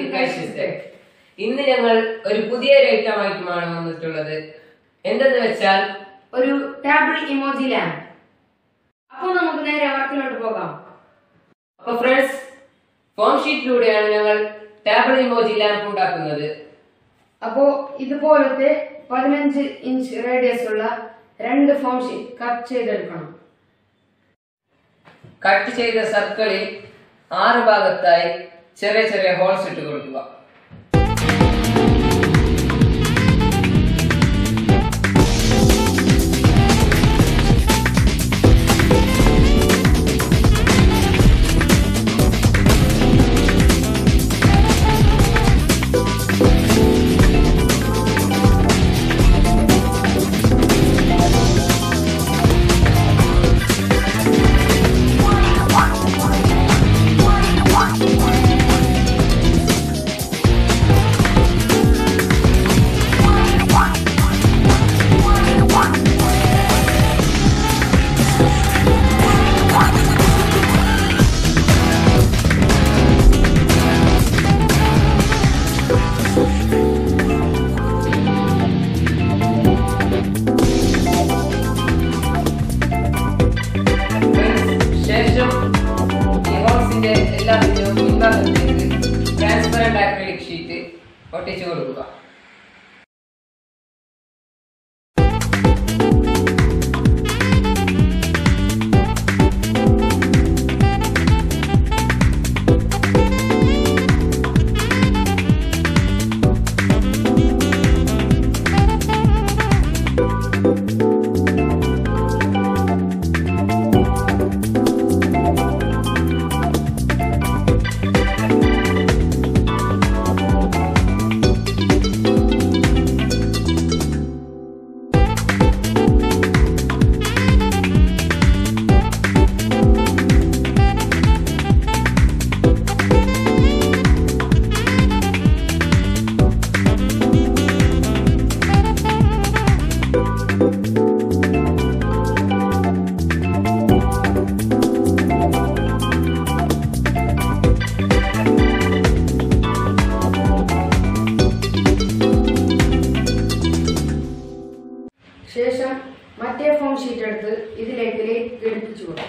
Cassius Tech. ഇന്ന് ഞങ്ങൾ ഒരു പുതിയ ഐറ്റമായിട്ടുമാണ് വന്നിട്ടുള്ളത് എന്തെന്ന് വെച്ചാൽ ഒരു ടാബിൾ ഇമോജി ലാമ്പ് അപ്പോൾ നമുക്ക് നേരെ വർക്കിലോട്ട് പോകാം അപ്പൊ ഫ്രണ്ട്സ് ഫോം ഷീറ്റിലൂടെയാണ് ഞങ്ങൾ ടാബിൾ ഇമോജി ലാമ്പ് ഉണ്ടാക്കുന്നത് അപ്പോ ഇതുപോലത്തെ പതിനഞ്ച് ഇഞ്ച് റേഡിയസ് ഉള്ള രണ്ട് ഫോം ഷീറ്റ് കട്ട് ചെയ്തെടുക്കണം കട്ട് ചെയ്ത സർക്കിളിൽ ആറ് ഭാഗത്തായി ചെറിയ ചെറിയ ഹോൾസ് ഇട്ട് കൊടുക്കുക ശേഷം ഈ ഹോൾസിന്റെ എല്ലാത്തിനും മുൻഭാഗത്തേക്ക് ട്രാൻസ്പെറന്റ് ആക്രിലിക് ഷീറ്റ് ഒട്ടിച്ചു കൊടുക്കുക ശേഷം മറ്റേ ഫോം ഷീറ്റ് എടുത്ത് ഇതിലേക്ക് ലൈറ്റ് ഘടിപ്പിച്ചു കൊടുക്കും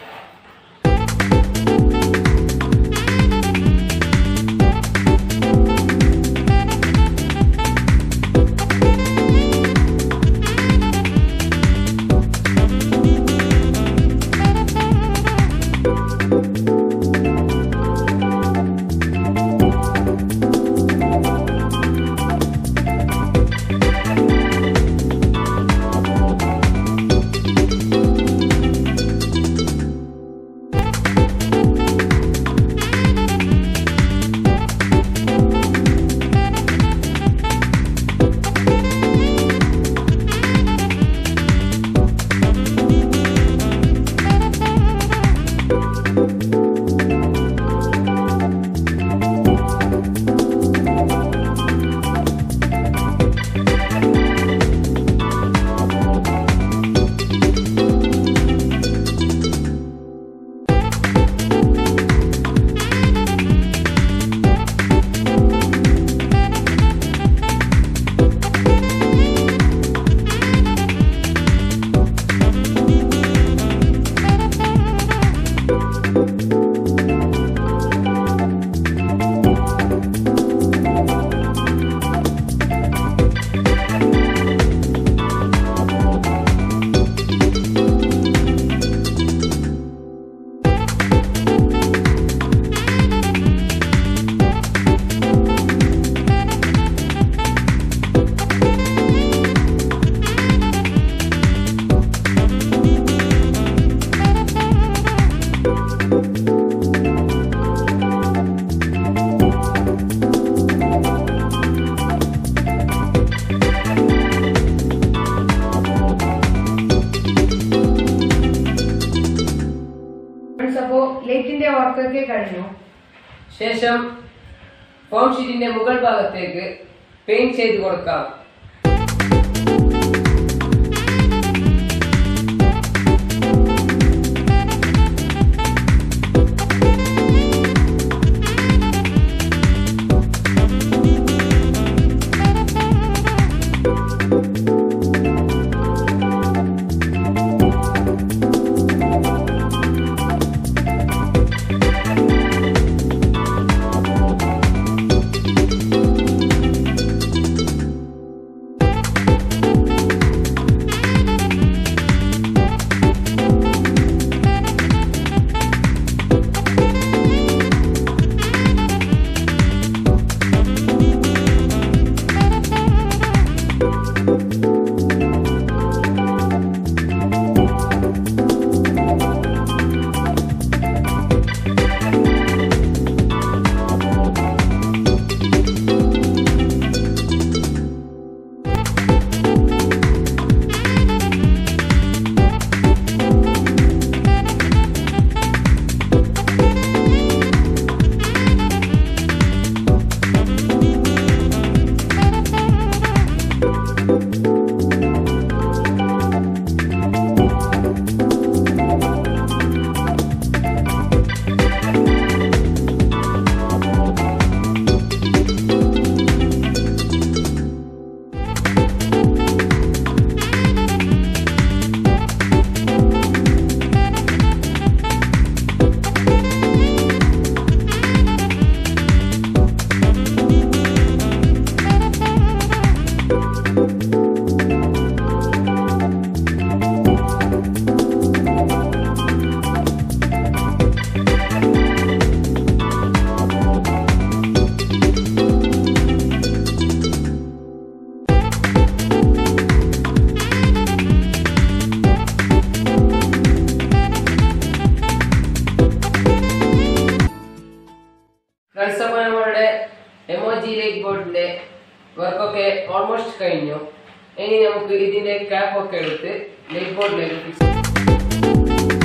ഫ്രണ്ട്സ് അപ്പോ ലൈറ്റിന്റെ വർക്കൊക്കെ കഴിഞ്ഞു ശേഷം ഫോം ഷീറ്റിന്റെ മുകൾ ഭാഗത്തേക്ക് പെയിന്റ് ചെയ്ത് കൊടുക്കാം എമോജി ലൈറ്റ് ബോർഡിന്റെ വർക്കൊക്കെ ഓൾമോസ്റ്റ് കഴിഞ്ഞു ഇനി നമുക്ക് ഇതിന്റെ ക്യാപ്പ് ഒക്കെ എടുത്ത് ലൈറ്റ് ബോർഡിലേക്ക് ഫിക്സ്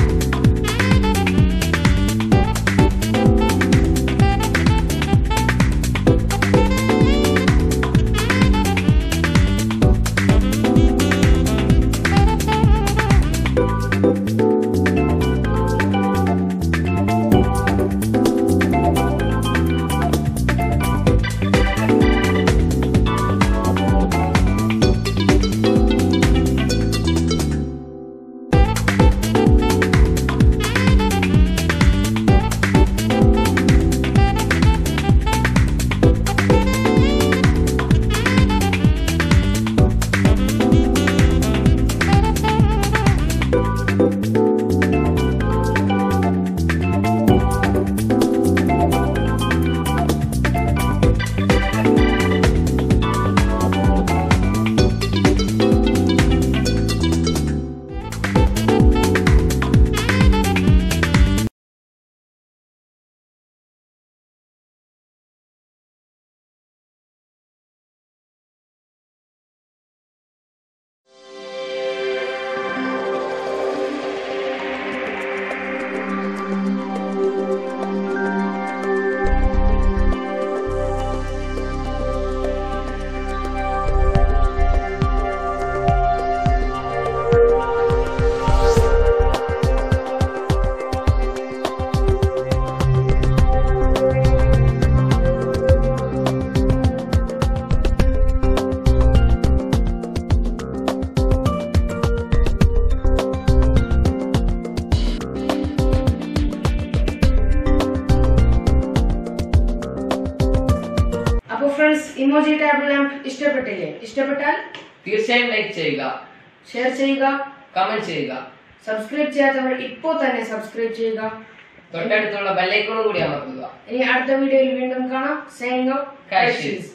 അപ്പൊ ഫ്രണ്ട്സ് ഇമോജി ടാബിൾ ലാമ്പ് ഇഷ്ടപ്പെട്ടില്ലേ ഇഷ്ടപ്പെട്ടാൽ തീർച്ചയായും ലൈക്ക് ചെയ്യുക ഷെയർ ചെയ്യുക കമന്റ് ചെയ്യുക സബ്സ്ക്രൈബ് ചെയ്യാത്തവർ ഇപ്പോൾ തന്നെ സബ്സ്ക്രൈബ് ചെയ്യുക തൊട്ടടുത്തുള്ള ബെല്ലൈക്കോണും കൂടി അമർത്തുക ഇനി അടുത്ത വീഡിയോയിൽ വീണ്ടും കാണാം സൈനിങ് Cashews.